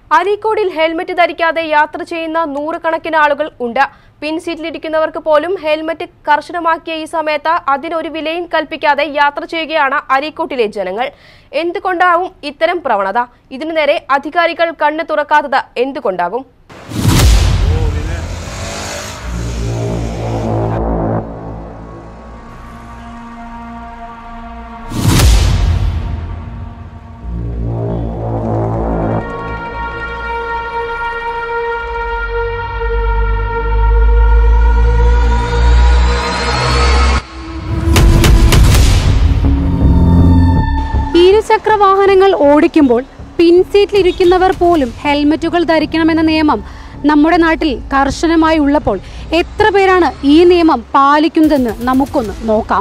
അരീക്കോടിൽ helmet ധരിക്കാതെ യാത്ര ചെയ്യുന്ന നൂറുകണക്കിന് ആളുകൾ ഉണ്ട് പിൻസീറ്റിലിരിക്കുന്നവർക്ക് പോലും ഹെൽമറ്റ് കർശനമാക്കിയ ഈ സമയത്ത് അതിനൊരു വിലയും കൽപ്പിക്കാതെ യാത്ര ചെയ്യുകയാണ് അരീക്കോട്ടിലെ ജനങ്ങൾ എന്തുകൊണ്ടാവും ഇത്തരം പ്രവണത ഇതിനു നേരെ അധികാരികൾ കണ്ണു തുറക്കാത്തത് എന്തുകൊണ്ടാകും ഇരുചക്ര വാഹനങ്ങൾ ഓടിക്കുമ്പോൾ പിൻസീറ്റിലിരിക്കുന്നവർ പോലും ഹെൽമറ്റുകൾ ധരിക്കണമെന്ന നിയമം നമ്മുടെ നാട്ടിൽ കർശനമായി ഉള്ളപ്പോൾ എത്ര പേരാണ് ഈ നിയമം പാലിക്കുന്നതെന്ന് നമുക്കൊന്ന് നോക്കാം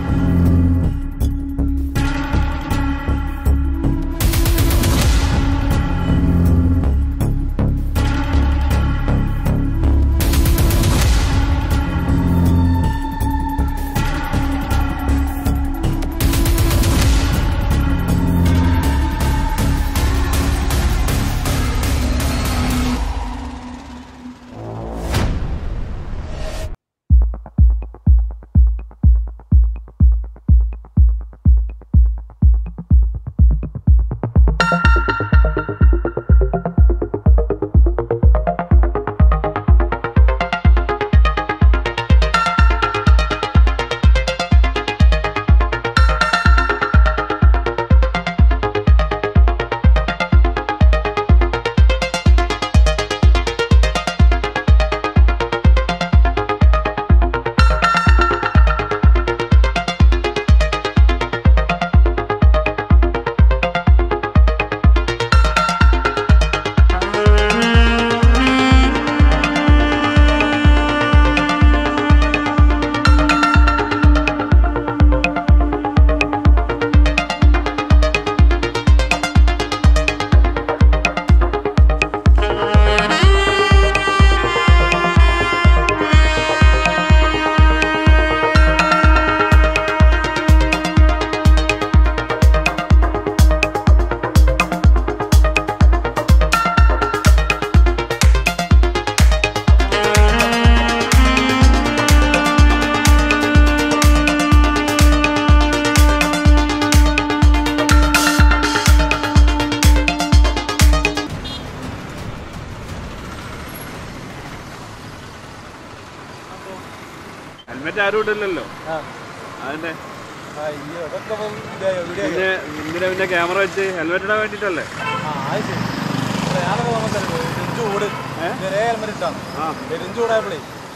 ഹെൽമെറ്റ് ആരും ഇടില്ലല്ലോ അതിന്റെ അയ്യോ അതൊക്കെ ഇപ്പം ഇതായോ, ഇവിടെയായോ? പിന്നെ എന്തിനാ പിന്നെ ക്യാമറ വെച്ച് ഹെൽമെറ്റ് ഇടാൻ വേണ്ടിട്ടല്ലേ ആ, അത് ശരി. അല്ല, ഞാനൊക്കെ വന്നതല്ലേ, പെരും ചൂട്. ഏ? ഇവരെ ഹെൽമെറ്റ് ഇട്ടാണ്. ആ പെരും ചൂടായപ്പോഴേ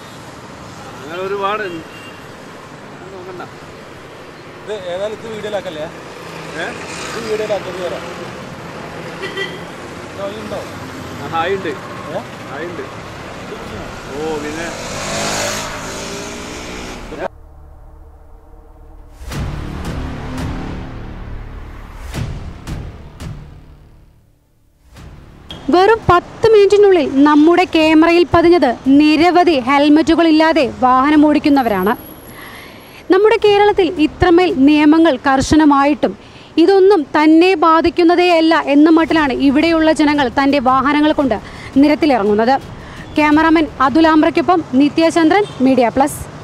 അങ്ങനെ ഒരുപാട് അത് നോക്കണ്ട ഇത് ഏതായാലും ഇത് വീഡിയോയിലാക്കല്ലേ ഏ ഇത് വീഡിയോയിലാക്കി വരാം ഉണ്ടോ ആ, ഹായ് ഉണ്ട് ഏ? ഹായ് ഉണ്ട് ഓ പിന്നെ വെറും പത്ത് മിനിറ്റിനുള്ളിൽ നമ്മുടെ ക്യാമറയിൽ പതിഞ്ഞത് നിരവധി ഹെൽമറ്റുകൾ ഇല്ലാതെ വാഹനം ഓടിക്കുന്നവരാണ് നമ്മുടെ കേരളത്തിൽ ഇത്രമേൽ നിയമങ്ങൾ കർശനമായിട്ടും ഇതൊന്നും തന്നെ ബാധിക്കുന്നതേയല്ല എന്ന മട്ടിലാണ് ഇവിടെയുള്ള ജനങ്ങൾ തൻ്റെ വാഹനങ്ങൾ കൊണ്ട് നിരത്തിലിറങ്ങുന്നത് ക്യാമറാമാൻ അതുലാമ്പ്രയ്ക്കൊപ്പം നിത്യചന്ദ്രൻ മീഡിയ പ്ലസ്